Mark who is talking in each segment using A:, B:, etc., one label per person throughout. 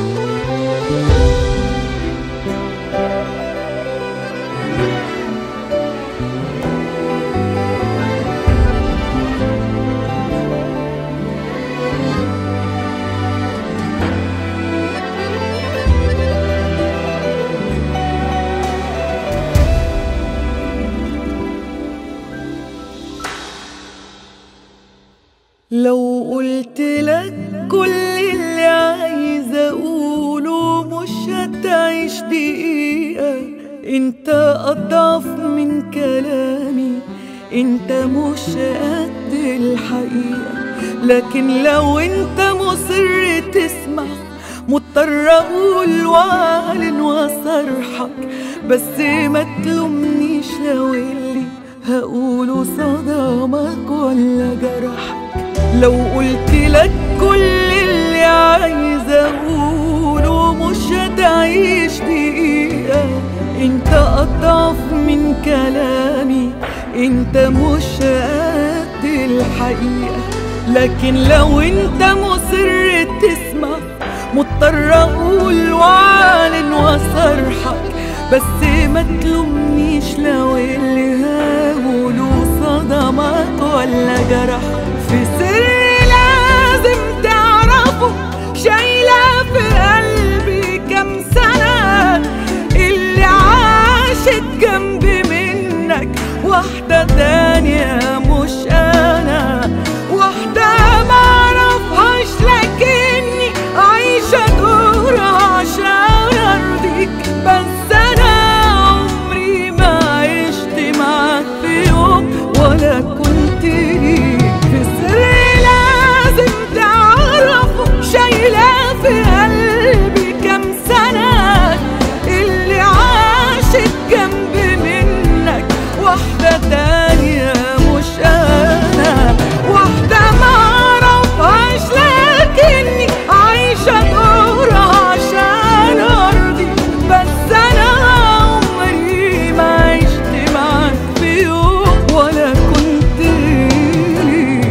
A: لو قلت لك كل اللي عايزة أقوله مش هتعيش دقيقة انت أضعف من كلامي انت مش قد الحقيقة لكن لو انت مصر تسمع مضطر اقول واعلن واصرحك بس ما تلومنيش لو اللي هقوله صدمك ولا جرحك لو قلت لك كل اللي عايزة اقوله مش هتعيش دقيقة انت اضعف من كلامي انت مش قد الحقيقة لكن لو انت مصر تسمع مضطر اقول واعلن واصرحك بس ما تلومنيش لو اللي هقوله صدمك ولا جرحك في سر لازم تعرفه شايلة في قلبي كام سنة اللي عاشت جنبي منك واحدة تانية مش أنا واحدة معرفهاش لكني عايشة دورها عشان أرضيك بس أنا عمري ما عشت معاك في يوم ولا كنت ليك في سر لازم تعرفه شايلة في قلبي كام سنة اللي عاشت جنبي منك واحدة تانية مش أنا واحدة معرفهاش لكني عايشة دورها عشان أرضي بس أنا عمري ما عشت معاك في يوم ولا كنت ليك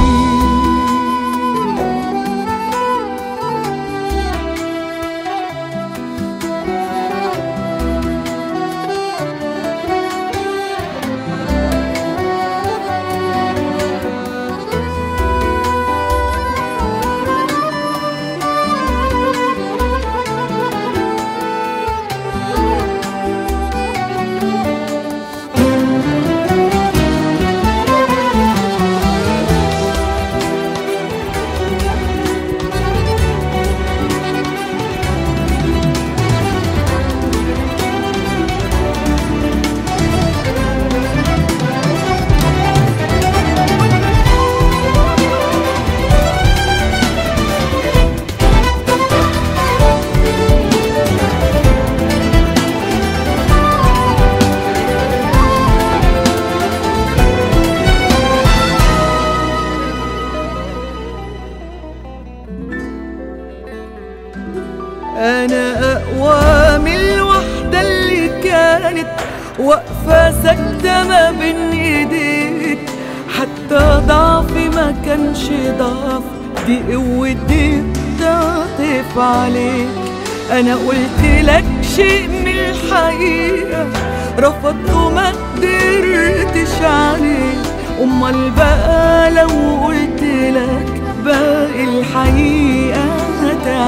A: أنا أقوى من الوحدة اللي كانت واقفة ساكتة ما بين إيديك حتى ضعفي ما كانش ضعف دي قوتي بتعطف عليك أنا قلت لك شيء من الحقيقة رفضت وما قدرتش عليه أمال بقى لو قلت لك باقي الحقيقة هتعمل